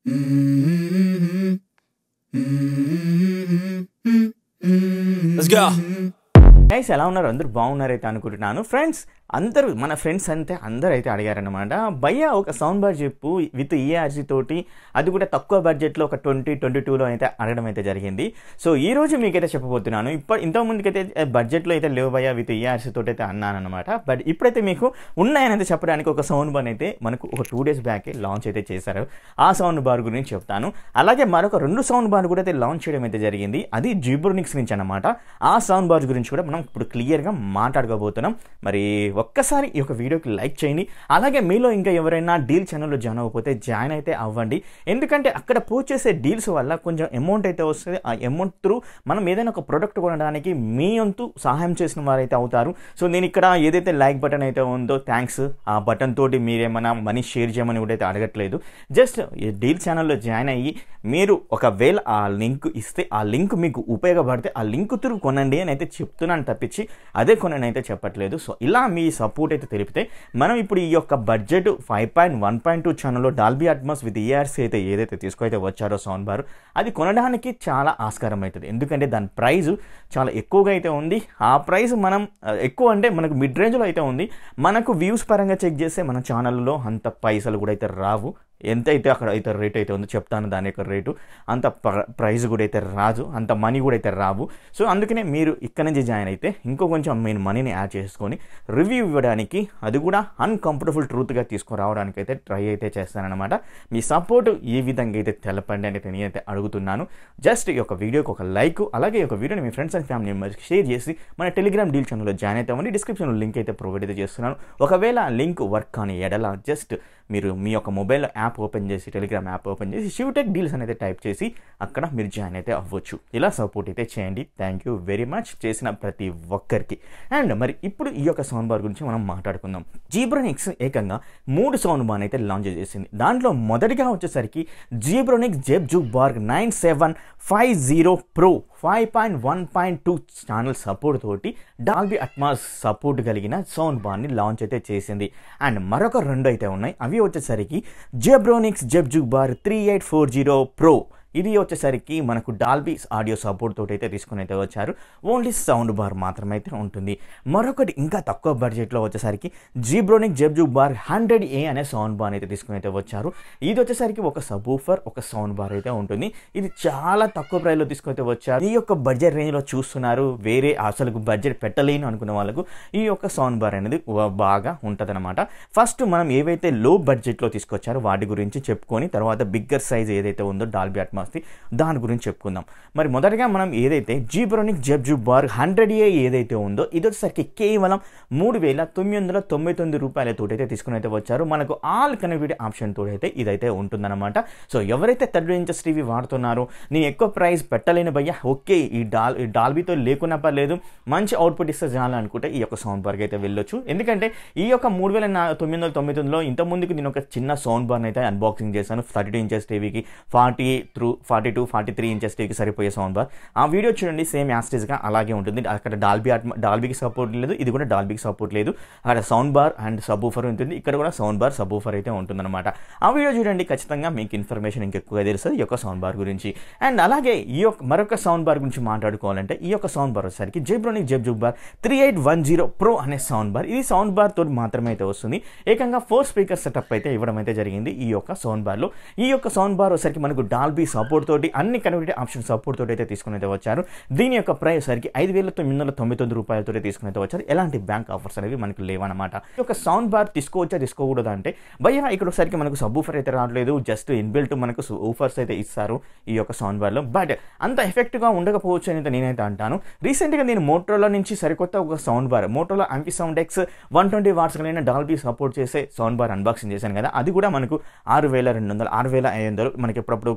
Let's go. Guys ఎలా ఉన్నారు అందరూ బాగున్నారైతే అనుకుంటున్నాను ఫ్రెండ్స్ అందరూ మన ఫ్రెండ్స్ అంతే అందరూ అయితే అడిగారనమాట భయ్య ఒక సౌండ్ బార్ చెప్పు విత్ ఈఆర్సీ తోటి అది కూడా తక్కువ బడ్జెట్లో ఒక ట్వంటీ ట్వంటీ టూలో అయితే అడగడం అయితే జరిగింది సో ఈ రోజు మీకైతే చెప్పబోతున్నాను ఇప్పుడు ఇంతకుముందుకైతే బడ్జెట్లో అయితే లేవు భయ్య విత్ ఈఆర్సీ తోటి అయితే అన్నాను అనమాట బట్ ఇప్పుడైతే మీకు ఉన్నాయని అయితే చెప్పడానికి ఒక సౌండ్ బార్ అయితే మనకు ఒక టూ డేస్ బ్యాకే లాంచ్ అయితే చేశారు ఆ సౌండ్ బార్ గురించి చెప్తాను అలాగే మరొక రెండు సౌండ్ బార్ కూడా అయితే లాంచ్ చేయడం అయితే జరిగింది అది జీబ్రోనిక్స్ నుంచి అనమాట ఆ సౌండ్ బార్స్ గురించి కూడా మనం ఇప్పుడు క్లియర్గా మాట్లాడుకోబోతున్నాం మరి ఒక్కసారి ఈ యొక్క వీడియోకి లైక్ చేయండి అలాగే మీలో ఇంకా ఎవరైనా డీల్ ఛానల్లో జాయిన్ అవ్వకపోతే జాయిన్ అయితే అవ్వండి ఎందుకంటే అక్కడ పోస్ట్ చేసే డీల్స్ వల్ల కొంచెం అమౌంట్ అయితే వస్తుంది ఆ అమౌంట్ త్రూ మనం ఏదైనా ఒక ప్రోడక్ట్ కొనడానికి మీ వంతు సహాయం చేసిన వారైతే అవుతారు సో నేను ఇక్కడ ఏదైతే లైక్ బటన్ అయితే ఉందో థ్యాంక్స్ ఆ బటన్ తోటి మీరేమైనా మనీ షేర్ చేయమని కూడా అయితే అడగట్లేదు జస్ట్ ఈ డీల్ ఛానల్లో జాయిన్ అయ్యి మీరు ఒకవేళ ఆ లింక్ ఇస్తే ఆ లింక్ మీకు ఉపయోగపడితే ఆ లింక్ త్రూ కొనండి అని అయితే చెప్తున్నాను తప్పించి అదే కొనని అయితే చెప్పట్లేదు సో ఇలా మీ సపోర్ట్ అయితే తెలిపితే మనం ఇప్పుడు ఈ యొక్క budget five point one point two ఛానల్లో డాల్బీ అట్మాస్ విత్ ఈఆర్సీ అయితే ఏదైతే తీసుకైతే వచ్చారో సౌండ్ బార్ అది కొనడానికి చాలా ఆస్కారం అవుతుంది ఎందుకంటే దాని ప్రైస్ చాలా ఎక్కువగా అయితే ఉంది ఆ ప్రైస్ మనం ఆ, ఎక్కువ అంటే మనకు మిడ్ రేంజ్లో అయితే ఉంది మనకు వ్యూస్ పరంగా చెక్ చేస్తే మన ఛానల్లో అంత పైసలు కూడా అయితే రావు ఎంత అయితే అక్కడ అయితే రేట్ అయితే ఉందో చెప్తాను దాని యొక్క రేటు అంత ప్రైస్ కూడా అయితే రాదు అంత మనీ కూడా అయితే రావు సో అందుకనే మీరు ఇక్కడ నుంచి జాయిన్ అయితే ఇంకో కొంచెం మీరు మనీని యాడ్ చేసుకొని రివ్యూ ఇవ్వడానికి అది కూడా అన్కంఫర్టబుల్ ట్రూత్గా తీసుకురావడానికి అయితే ట్రై అయితే చేస్తానన్నమాట మీ సపోర్ట్ ఏ విధంగా అయితే తెలపండి అని అయితే నేనైతే అడుగుతున్నాను జస్ట్ ఈ యొక్క వీడియోకి ఒక లైక్ అలాగే ఈ యొక్క వీడియోని మీ ఫ్రెండ్స్ అండ్ ఫ్యామిలీ మెంబర్స్కి షేర్ చేసి మన టెలిగ్రామ్ డీల్ ఛానల్లో జాయిన్ అవుతామని డిస్క్రిప్షన్లో లింక్ అయితే ప్రొవైడ్ అయితే చేస్తున్నాను ఒకవేళ లింక్ వర్క్ కానీ ఎడల జస్ట్ మీరు మీ యొక్క మొబైల్ యాప్ ఓపెన్ చేసి టెలిగ్రామ్ యాప్ ఓపెన్ చేసి షివ్టెక్ డీల్స్ అనేది టైప్ చేసి అక్కడ మీరు జాయిన్ అయితే అవ్వచ్చు ఇలా సపోర్ట్ అయితే చేయండి థ్యాంక్ యూ వెరీ మచ్ చేసిన ప్రతి ఒక్కరికి అండ్ మరి ఇప్పుడు ఈ యొక్క సౌండ్ బార్ గురించి మనం మాట్లాడుకుందాం జీబ్రోనిక్స్ ఏకంగా మూడు సౌండ్ బార్ అయితే లాంచ్ చేసింది దాంట్లో మొదటిగా వచ్చేసరికి Zebronics Zeb Juke bar nine seven five zero pro five point one point two channel support తోటి డాల్బీ అట్మాస్ సపోర్ట్ కలిగిన సౌండ్ బార్ని లాంచ్ అయితే చేసింది అండ్ మరొక రెండు అయితే ఉన్నాయి అవి వచ్చేసరికి Zebronics Zeb Juke bar three eight four zero pro ఇది వచ్చేసరికి మనకు డాల్బీ ఆడియో సపోర్ట్ తోటి అయితే తీసుకుని అయితే వచ్చారు ఓన్లీ సౌండ్ బార్ మాత్రమే అయితే ఉంటుంది మరొకటి ఇంకా తక్కువ బడ్జెట్లో వచ్చేసరికి జీబ్రోనిక్ జెబ్జు బార్ హండ్రెడ్ ఏ అనే సౌండ్ బార్ అయితే తీసుకుని అయితే వచ్చారు ఇది వచ్చేసరికి ఒక సబూఫర్ ఒక సౌండ్ బార్ అయితే ఉంటుంది ఇది చాలా తక్కువ ప్రైస్లో తీసుకుని అయితే వచ్చారు ఈ యొక్క బడ్జెట్ రేంజ్లో చూస్తున్నారు వేరే అసలు బడ్జెట్ పెట్టలేను అనుకున్న వాళ్ళకు ఈ యొక్క సౌండ్ బార్ అనేది వ- బాగా ఉంటుంది ఫస్ట్ మనం ఏవైతే లో బడ్జెట్లో తీసుకొచ్చారో వాటి గురించి చెప్పుకొని తర్వాత బిగ్గర్ సైజ్ ఏదైతే ఉందో డాల్బీ అట్మాస్ది దాని గురించి చెప్పుకుందాం మరి మొదటగా మనం ఏదైతే జీబ్రోనిక్ జబ్జు బార్ హండ్రెడ్ ఏ ఏదైతే ఉందో ఇది వచ్చేసరికి కేవలం మూడు వేల తొమ్మిది వందల తొంభై తొమ్మిది రూపాయలతో అయితే తీసుకుని అయితే వచ్చారు మనకు ఆల్ కనెక్టివిటీ ఆప్షన్ తోటి అయితే ఇదైతే ఉంటుందన్నమాట సో ఎవరైతే థర్డ్ ఇంచెస్ టీవీ వాడుతున్నారో నేను ఎక్కువ ప్రైస్ పెట్టలేను భయ్యా ఓకే ఈ డాల్ ఈ డాల్బీతో లేకున్నా పర్లేదు మంచి అవుట్పుట్ ఇస్తే చాలు అనుకుంటే ఈ యొక్క సౌండ్ బార్కి అయితే వెళ్ళొచ్చు ఎందుకంటే ఈ యొక్క మూడు వేల నా- తొమ్మిది వందల తొంభై తొమ్మిదిలో ఇంత ముందుకు నేను ఒక చిన్న సౌండ్ బార్ని అయితే అన్బాక్సింగ్ చేశాను థర్టీ టూ ఇంచెస్ టీవీకి forty through forty two forty three inches టీవీకి సరిపోయే సౌండ్ బార్ ఆ వీడియో చూడండి సేమ్ యాస్టేజ్గా అలాగే ఉంటుంది అక్కడ డాల్బీ అట్మ డాల్బీకి సపోర్ట్ లేదు ఇది కూడా డాల్బీకి సపోర్ట్ లేదు అక్కడ సౌండ్ బార్ అండ్ సబూఫర్ ఉంటుంది ఇక్కడ కూడా సౌండ్ బార్ సబూఫర్ అయితే ఉంటుందన్నమాట ఆ వీడియో చూడండి ఖచ్చితంగా మీకు ఇన్ఫర్మేషన్ ఇంకెక్కువగా తెలుస్తుంది ఈ యొక్క సౌండ్ బార్ గురించి అండ్ అలాగే ఈ యొక్క మరొక సౌండ్ బార్ గురించి మాట్లాడుకోవాలంటే ఈ యొక్క సౌండ్ బార్ వచ్చేసరికి Zebronics Zeb Juke bar three eight one zero pro అనే సౌండ్ బార్ ఇది సౌండ్ బార్ తోటి మాత్రమే అయితే వస్తుంది ఏకంగా ఫోర్ స్పీకర్ సెటప్ అయితే ఇవ్వడం అయితే జరిగింది ఈ యొక్క సౌండ్ బార్లో ఈ యొక్క సౌండ్ బార్ వచ్చేసరికి మనకు డాల్బీ సపోర్ట్ తోటి అన్ని కనెక్టివిటీ ఆప్షన్ సపోర్ట్ తోటి అయితే తీసుకుని అయితే వచ్చారు దీని యొక్క ప్రైస్ సరికి ఐదు వేల తొమ్మిది వందల తొంభై తొమ్మిది రూపాయలతో తీసుకుని అయితే వచ్చారు ఎలాంటి బ్యాంక్ ఆఫర్స్ అనేవి మనకు లేవన్నమాట ఈ యొక్క సౌండ్ బార్ తీసుకోవచ్చా తీసుకోకూడదా అంటే భయ్యా ఇక్కడ ఒకసారికి మనకు సబ్ ఊఫర్ అయితే రావట్లేదు జస్ట్ ఇన్బిల్ట్ మనకు ఊఫర్స్ అయితే ఇస్తారు ఈ యొక్క సౌండ్ బార్లో బట్ అంత ఎఫెక్ట్గా ఉండకపోవచ్చు అని అయితే నేనైతే అంటాను రీసెంట్గా నేను మోటోలో నుంచి సరికొత్త ఒక sound bar Motorola Amphi sound X one twenty watts కలిగిన డాల్బీ సపోర్ట్ చేసే సౌండ్ బార్ అన్బాక్సింగ్ చేశాను కదా అది కూడా మనకు ఆరు వేల రెండు వందలు ఆరు వేల ఐదు వందలు మనకి ఎప్పుడప్పుడు క- మనకి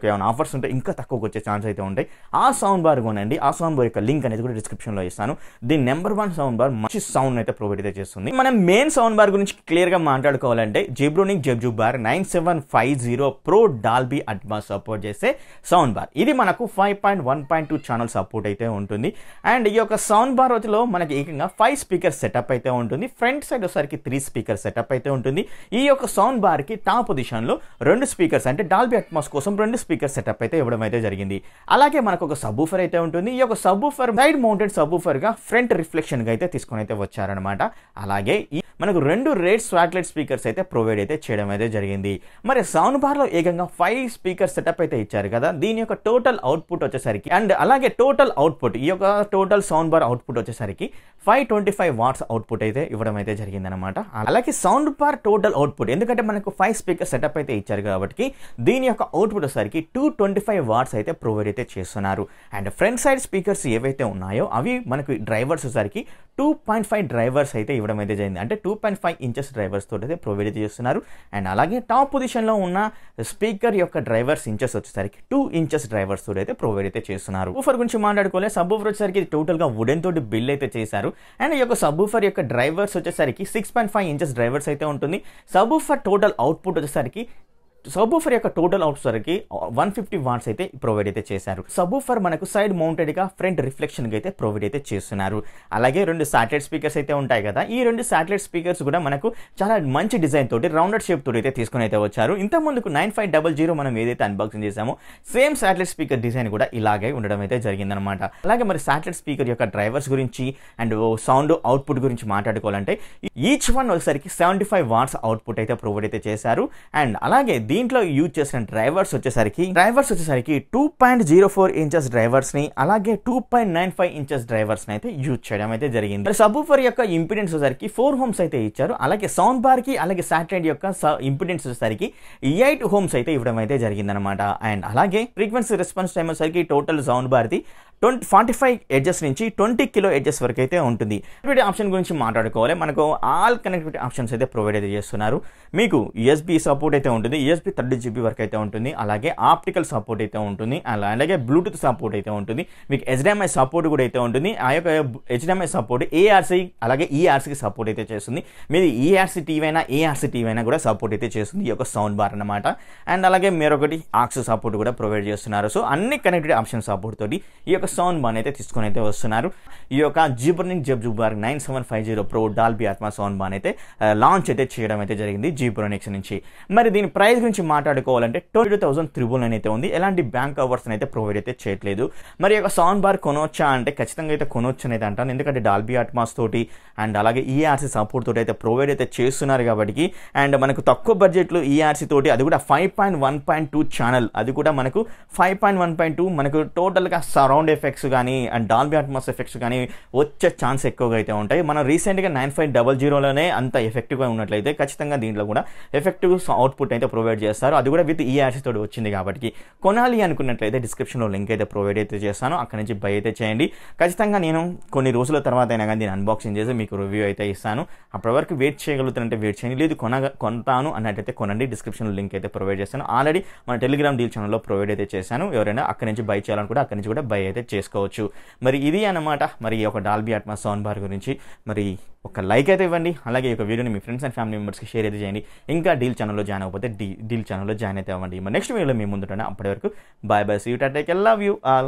ఏమైనా ఆఫర్స్ ఉంటే ఇంకా తక్కువకి వచ్చే ఛాన్స్ అయితే ఉంటాయి ఆ సౌండ్ బార్ కొనండి ఆ సౌండ్ బార్ యొక్క లింక్ అనేది కూడా డిస్క్రిప్షన్లో ఇస్తాను దీని నెంబర్ వన్ సౌండ్ బార్ మంచి సౌండ్ అయితే ప్రొవైడ్ అయితే చేస్తుంది మనం మెయిన్ సౌండ్ బార్ గురించి క్లియర్గా మాట్లాడుకోవాలంటే Zebronics Zeb Juke bar nine seven five zero pro Dolby advance support చేసే సౌండ్ బార్ ఇది మనకు five point one point two channel support అయితే ఉంటుంది అండ్ ఈ యొక్క సౌండ్ బార్ వచ్చలో మనకి ఏకంగా ఫైవ్ స్పీకర్ సెటప్ అయితే ఉంటుంది ఫ్రంట్ సైడ్ వచ్చేసరికి త్రీ స్పీకర్ సెటప్ అయితే ఉంటుంది ఈ యొక్క సౌండ్ బార్కి టాప్ పొజిషన్లో రెండు స్పీకర్స్ అంటే డాల్బీ అట్మాస్ కోసం రెండు స్పీకర్ సెటప్ అయితే ఇవ్వడం అయితే జరిగింది అలాగే మనకు ఒక సబ్బూఫర్ అయితే ఉంటుంది ఈ యొక్క సబ్బూఫర్ సైడ్ మౌంటెడ్ సబ్బూఫర్గా ఫ్రంట్ రిఫ్లెక్షన్గా అయితే తీసుకొని అయితే వచ్చారనమాట అలాగే ఈ మనకు రెండు రేట్ స్వాట్లెట్ స్పీకర్స్ అయితే ప్రొవైడ్ అయితే చేయడం అయితే జరిగింది మరి సౌండ్ బార్లో ఏకంగా ఫైవ్ స్పీకర్ సెటప్ అయితే ఇచ్చారు కదా దీని యొక్క టోటల్ అవుట్పుట్ వచ్చేసరికి అండ్ అలాగే టోటల్ అవుట్పుట్ ఈ యొక్క టోటల్ సౌండ్ బార్ అవుట్పుట్ వచ్చేసరికి five twenty five watts output అయితే ఇవ్వడం అయితే జరిగిందనమాట అలాగే సౌండ్ బార్ టోటల్ అవుట్పుట్ ఎందుకంటే మనకు ఫైవ్ స్పీకర్ సెటప్ అయితే ఇచ్చారు కాబట్టి దీని యొక్క అవుట్పుట్ వచ్చేసరికి టూ ట్వంటీ ఫైవ్ వాట్స్ అయితే ప్రొవైడ్ అయితే చేస్తున్నారు అండ్ ఫ్రంట్ సైడ్ స్పీకర్స్ ఏవైతే ఉన్నాయో అవి మనకు డ్రైవర్స్ వచ్చేసరికి టూ పాయింట్ ఫైవ్ డ్రైవర్స్ అయితే ఇవ్వడం అయితే జరిగింది అంటే two point five inches drivers తోటి అయితే ప్రొవైడ్ అయితే చేస్తున్నారు అండ్ అలాగే టాప్ పొజిషన్లో ఉన్న స్పీకర్ యొక్క డ్రైవర్స్ ఇంచెస్ వచ్చేసరికి టూ ఇంచెస్ డ్రైవర్స్ తోటి అయితే ప్రొవైడ్ అయితే చేస్తున్నారు ఊఫర్ గురించి మాట్లాడుకోలే సబ్ ఊఫర్ వచ్చేసరికి టోటల్గా వుడెన్ తోటి బిల్ అయితే చేశారు అండ్ ఈ యొక్క సబ్ ఊఫర్ యొక్క డ్రైవర్స్ వచ్చేసరికి six point five inches drivers అయితే ఉంటుంది సబ్ ఊఫర్ టోటల్ అవుట్పుట్ వచ్చేసరికి సబూఫర్ యొక్క టోటల్ అవుట్సర్కి వన్ ఫిఫ్టీ వాట్స్ అయితే ప్రొవైడ్ అయితే చేశారు సబూఫర్ మనకు సైడ్ మౌంటెడ్గా ఫ్రంట్ రిఫ్లెక్షన్గా అయితే ప్రొవైడ్ అయితే చేస్తున్నారు అలాగే రెండు సాటిలైట్ స్పీకర్స్ అయితే ఉంటాయి కదా ఈ రెండు సాటిలైట్ స్పీకర్స్ కూడా మనకు చాలా మంచి డిజైన్ తోటి రౌండెడ్ షేప్ తోటి అయితే తీసుకుని అయితే వచ్చారు ఇంత ముందుకు నైన్ ఫైవ్ డబల్ జీరో మనం ఏదైతే అన్బాక్సింగ్ చేసామో సేమ్ సాటిలైట్ స్పీకర్ డిజైన్ కూడా ఇలాగే ఉండడం అయితే జరిగిందనమాట అలాగే మరి సాటిలైట్ స్పీకర్ యొక్క డ్రైవర్స్ గురించి అండ్ సౌండ్ అవుట్పుట్ గురించి మాట్లాడుకోవాలంటే ఈచ్ వన్ వచ్చేసరికి సెవెంటీ ఫైవ్ వాట్స్ అవుట్పుట్ అయితే ప్రొవైడ్ అయితే చేశారు అండ్ అలాగే దీంట్లో యూజ్ చేసిన డ్రైవర్స్ వచ్చేసరికి డ్రైవర్స్ వచ్చేసరికి two point zero four inches drivers ని అలాగే two point nine five inches drivers ని అయితే యూజ్ చేయడం అయితే జరిగింది మరి సబూఫర్ యొక్క ఇంపిడెన్స్ వచ్చేసరికి ఫోర్ హోమ్స్ అయితే ఇచ్చారు అలాగే సౌండ్ బార్ కి అలాగే సాటిలైట్ యొక్క ఇంపిడెన్స్ వచ్చేసరికి ఎయిట్ హోమ్స్ అయితే ఇవ్వడం అయితే జరిగిందనమాట అండ్ అలాగే ఫ్రీక్వెన్సీ రెస్పాన్స్ టైం వచ్చేసరికి టోటల్ సౌండ్ బార్ది ట్వంటీ ఫార్టీ ఫైవ్ ఎడ్జెస్ నుంచి ట్వంటీ కిలో ఎడ్జెస్ వరకు అయితే ఉంటుంది కనెక్టివిటీ ఆప్షన్ గురించి మాట్లాడుకోవాలి మనకు ఆల్ కనెక్టివిటీ ఆప్షన్స్ అయితే ప్రొవైడ్ అయితే చేస్తున్నారు మీకు యూఎస్బి సపోర్ట్ అయితే ఉంటుంది యూఎస్బి థర్టీ జీబీ వరకు అయితే ఉంటుంది అలాగే ఆప్టికల్ సపోర్ట్ అయితే ఉంటుంది అలా అలాగే బ్లూటూత్ సపోర్ట్ అయితే ఉంటుంది మీకు హెచ్డిఎంఐ సపోర్ట్ కూడా అయితే ఉంటుంది ఆ యొక్క హెచ్డిఎంఐ సపోర్ట్ ఏఆర్సీ అలాగే ఈఆర్సీకి సపోర్ట్ అయితే చేస్తుంది మీది ఈఆర్సీ టీవీ అయినా ఏఆర్సీ టీవీ అయినా కూడా సపోర్ట్ అయితే చేస్తుంది ఈ యొక్క సౌండ్ బార్ అనమాట అండ్ అలాగే మరొకటి ఆక్స్ సపోర్ట్ కూడా ప్రొవైడ్ చేస్తున్నారు సో అన్ని కనెక్టెడ్ ఆప్షన్ సపోర్ట్ తోటి ఈ యొక్క సౌండ్ బాన్ అయితే తీసుకొని అయితే వస్తున్నారు ఈ యొక్క Zebronics Zeb Juke bar nine seven five zero pro Dolby Atmos sound bar అయితే లాంచ్ అయితే చేయడం అయితే జరిగింది జీబ్రోనిక్స్ నుంచి మరి దీని ప్రైస్ గురించి మాట్లాడుకోవాలంటే twenty two thousand triple nine అయితే ఉంది ఎలాంటి బ్యాంక్ కవర్స్ అయితే ప్రొవైడ్ అయితే చేయట్లేదు మరి ఈ యొక్క సౌండ్ బార్ కొనవచ్చా అంటే ఖచ్చితంగా అయితే కొనవచ్చు అనేది అంటాను ఎందుకంటే డాల్బీ ఆట్మాస్ తోటి అండ్ అలాగే ఈఆర్సీ సపోర్ట్ తోటి అయితే ప్రొవైడ్ అయితే చేస్తున్నారు కాబట్టి అండ్ మనకు తక్కువ బడ్జెట్లో ఈఆర్సీ తోటి అది కూడా five point one point two channel అది కూడా మనకు five point one point two మనకు టోటల్గా సరౌండ్ ఎఫెక్ట్స్ కానీ అండ్ డాల్బీ అట్మాస్ ఎఫెక్ట్స్ కానీ వచ్చే ఛాన్స్ ఎక్కువగా అయితే ఉంటాయి మనం రీసెంట్గా నైన్ ఫైవ్ డబల్ జీరోలోనే అంత ఎఫెక్టివ్గా ఉన్నట్లయితే ఖచ్చితంగా దీంట్లో కూడా ఎఫెక్టివ్ అవుట్పుట్ అయితే ప్రొవైడ్ చేస్తారు అది కూడా విత్ ఈఆర్సీ తోటి వచ్చింది కాబట్టి కొనాలి అనుకున్నట్లయితే డిస్క్రిప్షన్లో లింక్ అయితే ప్రొవైడ్ అయితే చేస్తాను అక్కడ నుంచి బై అయితే చేయండి ఖచ్చితంగా నేను కొన్ని రోజుల తర్వాత అయినా కానీ దీన్ని అన్బాక్సింగ్ చేసి మీకు రివ్యూ అయితే ఇస్తాను అప్పటి వరకు వెయిట్ చేయగలుగుతానంటే వెయిట్ చేయండి లేదు కొన కొంటాను అన్నట్టయితే కొనండి డిస్క్రిప్షన్లో లింక్ అయితే ప్రొవైడ్ చేస్తాను ఆల్రెడీ మన టెలిగ్రామ్ డీల్ ఛానల్లో ప్రొవైడ్ అయితే చేశాను ఎవరైనా అక్కడి నుంచి బై చేయాలనుకుంటే అక్కడి నుంచి కూడా బై అయితే చేసుకోవచ్చు మరి ఇది అన్నమాట మరి ఈ యొక్క డాల్బీ అట్మా సౌండ్ బార్ గురించి మరి ఒక లైక్ అయితే ఇవ్వండి అలాగే ఈ యొక్క వీడియోని మీ ఫ్రెండ్స్ అండ్ ఫ్యామిలీ మెంబర్స్కి షేర్ అయితే చేయండి ఇంకా డీల్ ఛానల్లో జాయిన్ అవ్వకపోతే డీ డీల్ ఛానల్లో జాయిన్ అయితే అవ్వండి మరి నెక్స్ట్ వీడియోలో మీ ముందుంటాను అప్పటి వరకు bye bye see you take love you all